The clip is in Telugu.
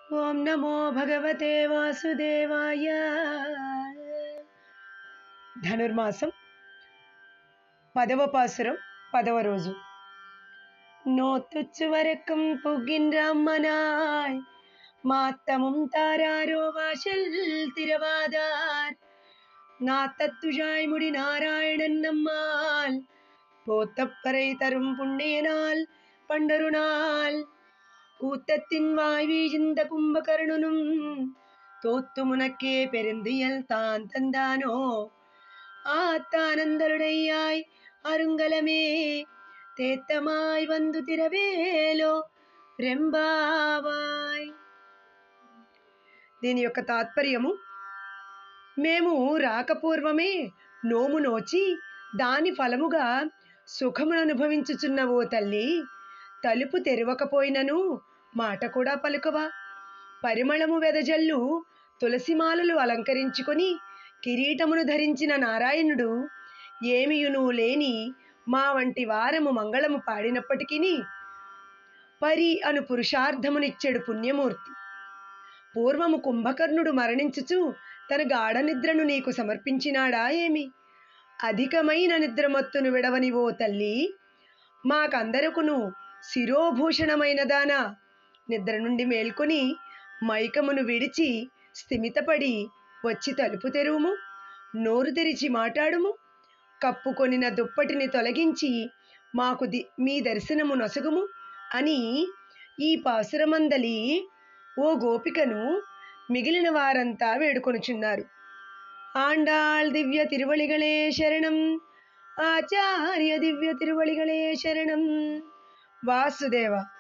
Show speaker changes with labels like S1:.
S1: ఓం నమో భగవతే వాసుదేవాయ ధనుర్మాసం పదవ పాసురం పదవ రోజు நோத்துச்சு வரைக்கும் புகின்றாமனாய் மாத்தமும் தாராரோ வாசல் திரவாதார் நாத்தத்துழாய் முடி நாராயணன் நம்மால் போத்தப்பறை தரும் புண்ணிய நாள் பண்டரு நாள் கூத்தத்தின் வாய் வீழ்ந்த கும்பகர்ணனும் தோத்து முனக்கே பெருந்தியல் தான் தந்தானோ ஆத்தானந்தருடையாய் அருங்கலமே తేత్తమాయ్ వందు తిరవేలో రెంబావాయ్ దీని యొక్క తాత్పర్యము మేము రాకపూర్వమే నోము నోచి దాని ఫలముగా సుఖమును అనుభవించుచున్న ఓ తల్లి తలుపు తెరవకపోయినను మాట కూడా పలుకవా పరిమళము వెదజల్లు తులసిమాలలు అలంకరించుకొని కిరీటమును ధరించిన నారాయణుడు ఏమియును లేని మా వంటి వారము మంగళము పాడినప్పటికీ పరి అను పురుషార్థమునిచ్చెడు పుణ్యమూర్తి పూర్వము కుంభకర్ణుడు మరణించుచు తన గాఢ నిద్రను నీకు సమర్పించినాడా ఏమి అధికమైన నిద్రమత్తును విడవని ఓ తల్లి మాకందరకును శిరోభూషణమైనదానా నిద్ర నుండి మేల్కొని మైకమును విడిచి స్థిమితపడి వచ్చి తలుపు తెరువుము నోరు తెరిచి మాట్లాడుము కప్పుకొనిన దుప్పటిని తొలగించి మాకు ది మీ దర్శనము నొసగుము అని ఈ పాసురమందలి ఓ గోపికను మిగిలిన వారంతా వేడుకొనుచున్నారు ఆండాళ్ దివ్య తిరువళిగళే శరణం ఆచార్య దివ్య తిరువళిగళే శరణం వాసుదేవ